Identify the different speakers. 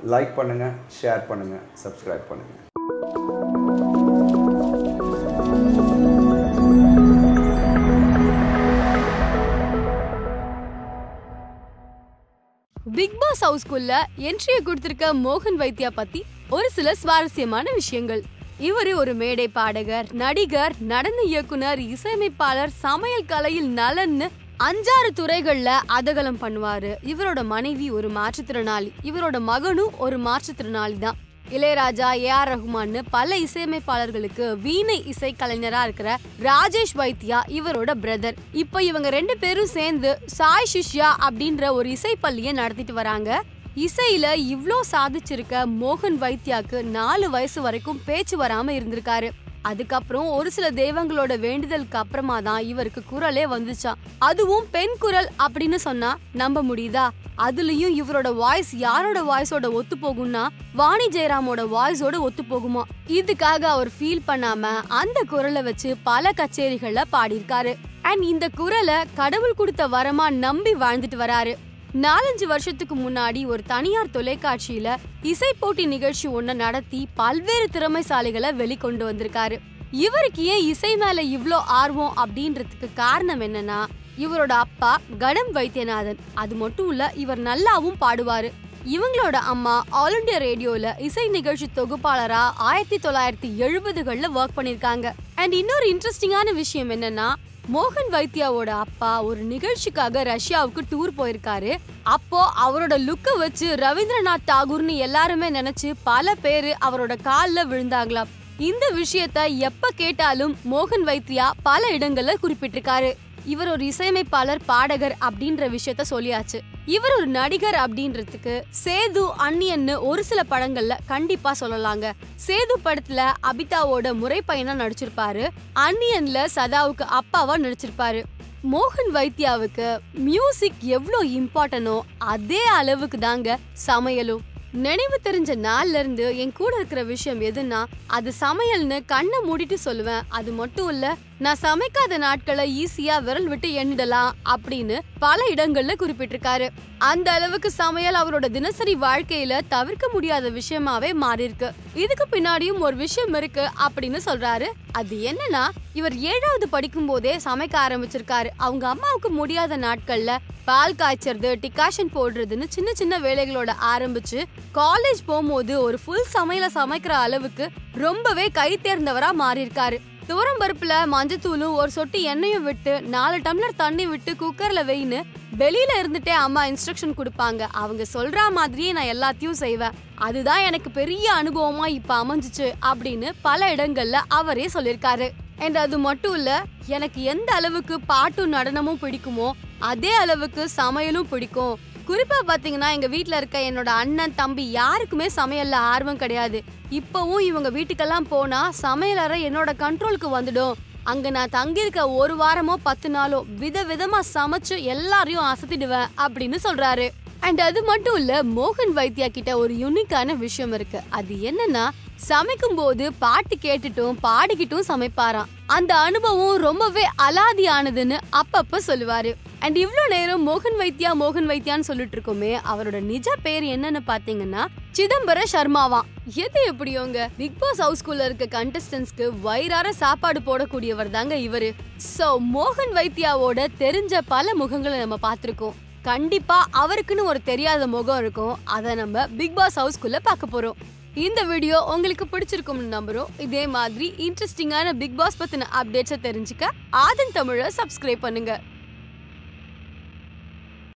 Speaker 1: like பண்ணுங்கள் share பண்ணுங்கள் subscribe பண்ணுங்கள்
Speaker 2: பிக் பாஸ் ஹவுஸ்குள்ள என்ட்ரியை கொடுத்திருக்க மோகன் வைத்யா பத்தி ஒரு சில சுவாரஸ்யமான விஷயங்கள் இவரு ஒரு மேடை பாடகர் நடிகர் நடன இயக்குனர் இசையமைப்பாளர் சமையல் கலையில் நலன்னு அஞ்சாறு துறைகள்ல அதகலம் பண்ணுவாரு இவரோட மனைவி ஒரு மாற்றுத்திறனாளி இவரோட மகனும் ஒரு மாற்றுத்திறனாளி தான் இளையராஜா ஏ ஆர் ரஹ்மான்னு பல இசையமைப்பாளர்களுக்கு வீணை இசை கலைஞரா இருக்கிற ராஜேஷ் வைத்யா இவரோட பிரதர் இப்போ இவங்க ரெண்டு பேரும் சேர்ந்து சாய் சிஷ்யா அப்படின்ற ஒரு இசை பள்ளியை நடத்திட்டு வராங்க இசையில இவ்ளோ சாதிச்சிருக்க மோகன் வைத்யாக்கு நாலு வயசு வரைக்கும் பேச்சு வராம இருந்திருக்காரு அதுக்கப்புறம் ஒரு சில தெய்வங்களோட வேண்டுதலுக்கு அப்புறமா தான் இவருக்கு குரலே வந்துச்சாம் அதுவும் பெண் குரல் அப்படின்னு சொன்னா நம்ப முடியுதா அதுலயும் இவரோட வாய்ஸ் யாரோட வாய்ஸோட ஒத்து போகும்னா வாணி ஜெயராமோட வாய்ஸோட ஒத்து போகுமா இதுக்காக அவர் ஃபீல் பண்ணாம அந்த குரலை வச்சு பல கச்சேரிகள்ல பாடியிருக்காரு அண்ட் இந்த குரலை கடவுள் கொடுத்த வரமா நம்பி வாழ்ந்துட்டு வராரு நாலஞ்சு வருஷத்துக்கு முன்னாடி ஒரு தனியார் தொலைக்காட்சியில இசை போட்டி நிகழ்ச்சி ஒன்ன நடத்தி பல்வேறு திறமைசாலிகளை வெளிக்கொண்டு வந்திருக்காரு இவருக்கு ஏன் இசை மேல இவ்ளோ ஆர்வம் அப்படின்றதுக்கு காரணம் என்னன்னா இவரோட அப்பா கடம் வைத்தியநாதன் அது மட்டும் இல்ல இவர் நல்லாவும் பாடுவாரு இவங்களோட அம்மா ஆல் இண்டியா ரேடியோல இசை நிகழ்ச்சி தொகுப்பாளரா ஆயிரத்தி தொள்ளாயிரத்தி எழுபதுகள்ல ஒர்க் பண்ணிருக்காங்க அண்ட் இன்னொரு இன்ட்ரெஸ்டிங்கான விஷயம் என்னன்னா மோகன் வைத்யாவோட அப்பா ஒரு நிகழ்ச்சிக்காக ரஷ்யாவுக்கு டூர் போயிருக்காரு அப்போ அவரோட லுக்க வச்சு ரவீந்திரநாத் தாகூர்னு எல்லாருமே நினைச்சு பல பேரு அவரோட கால்ல விழுந்தாங்களாம் இந்த விஷயத்த எப்ப கேட்டாலும் மோகன் வைத்யா பல இடங்கள்ல குறிப்பிட்டிருக்காரு இவர் ஒரு இசையமைப்பாளர் பாடகர் அப்படின்ற விஷயத்த சொல்லியாச்சு இவர் ஒரு நடிகர் அப்படின்றதுக்கு சேது அன்னியன்னு ஒரு சில படங்கள்ல கண்டிப்பா சொல்லலாங்க சேது படத்துல அபிதாவோட முறைப்பையனா நடிச்சிருப்பாரு அன்னியன்ல சதாவுக்கு அப்பாவா நடிச்சிருப்பாரு மோகன் வைத்யாவுக்கு மியூசிக் எவ்வளோ இம்பார்ட்டனோ அதே அளவுக்கு தாங்க சமையலும் நினைவு தெரிஞ்ச நாள்ல இருந்து என் கூட இருக்கிற விஷயம் எதுன்னா அது சமையல்னு கண்ணை மூடிட்டு சொல்லுவேன் அது மட்டும் இல்ல நான் சமைக்காத நாட்களை ஈஸியா விரல் விட்டு எண்ணிடலாம் அப்படின்னு பல இடங்கள்ல குறிப்பிட்டிருக்காரு அந்த அளவுக்கு சமையல் அவரோட தினசரி வாழ்க்கையில தவிர்க்க முடியாத விஷயமாவே மாறி இருக்கு இதுக்கு பின்னாடியும் ஒரு விஷயம் இருக்கு அப்படின்னு சொல்றாரு அது என்னன்னா இவர் ஏழாவது படிக்கும் போதே சமைக்க ஆரம்பிச்சிருக்காரு அவங்க அம்மாவுக்கு முடியாத நாட்கள்ல பால் காய்ச்சறது டிகாஷன் போடுறதுன்னு சின்ன சின்ன வேலைகளோட ஆரம்பிச்சு காலேஜ் போகும்போது ஒரு ஃபுல் சமையல சமைக்கிற அளவுக்கு ரொம்பவே கை தேர்ந்தவரா மாறி இருக்காரு துவரம் பருப்புல மஞ்சத்தூளும் ஒரு சொட்டு எண்ணெயும் விட்டு நாலு டம்ளர் தண்ணி விட்டு குக்கர்ல வெயின்னு வெளியில இருந்துட்டே அம்மா இன்ஸ்ட்ரக்ஷன் கொடுப்பாங்க அவங்க சொல்ற மாதிரியே நான் எல்லாத்தையும் செய்வேன் அதுதான் எனக்கு பெரிய அனுபவமா இப்ப அமைஞ்சிச்சு அப்படின்னு பல இடங்கள்ல அவரே சொல்லிருக்காரு அண்ட் அது மட்டும் இல்ல எனக்கு எந்த அளவுக்கு பாட்டும் நடனமும் பிடிக்குமோ அதே அளவுக்கு சமையலும் பிடிக்கும் குறிப்பா பாத்தீங்கன்னா எங்க வீட்ல இருக்க என்னோட அண்ணன் தம்பி யாருக்குமே சமையல்ல ஆர்வம் கிடையாது இப்பவும் இவங்க வீட்டுக்கெல்லாம் போனா சமையலறை என்னோட கண்ட்ரோலுக்கு வந்துடும் அங்க நான் தங்கியிருக்க ஒரு வாரமோ பத்து நாளோ வித விதமா சமைச்சு எல்லாரையும் அசத்திடுவேன் அப்படின்னு சொல்றாரு அண்ட் அது மட்டும் இல்ல மோகன் வைத்யா கிட்ட ஒரு யூனிக்கான விஷயம் இருக்கு அது என்னன்னா சமைக்கும் போது பாட்டு கேட்டுட்டும் பாடிக்கிட்டும் சமைப்பாராம் அந்த அனுபவம் ரொம்பவே அலாதியானதுன்னு அப்பப்ப சொல்லுவாரு அண்ட் இவ்ளோ நேரம் மோகன் வைத்யா மோகன் வைத்யான்னு சொல்லிட்டு இருக்கோமே அவரோட நிஜ பேர் என்னன்னு பாத்தீங்கன்னா சிதம்பர சர்மாவாம் எது எப்படியோங்க பிக் பாஸ் ஹவுஸ்குள்ள இருக்க கண்டஸ்டன்ஸ்க்கு வயிறார சாப்பாடு போடக்கூடியவர் தாங்க இவரு சோ மோகன் வைத்யாவோட தெரிஞ்ச பல முகங்களை நம்ம பார்த்திருக்கோம் கண்டிப்பா அவருக்குன்னு ஒரு தெரியாத முகம் இருக்கும் அதை நம்ம பிக் பாஸ் ஹவுஸ்குள்ள பார்க்க போறோம் இந்த வீடியோ உங்களுக்கு பிடிச்சிருக்கும்னு நம்புறோம் இதே மாதிரி இன்ட்ரெஸ்டிங்கான பிக் பாஸ் பத்தின அப்டேட்ஸை தெரிஞ்சுக்க ஆதன் தமிழை சப்ஸ்கிரைப் பண்ணுங்க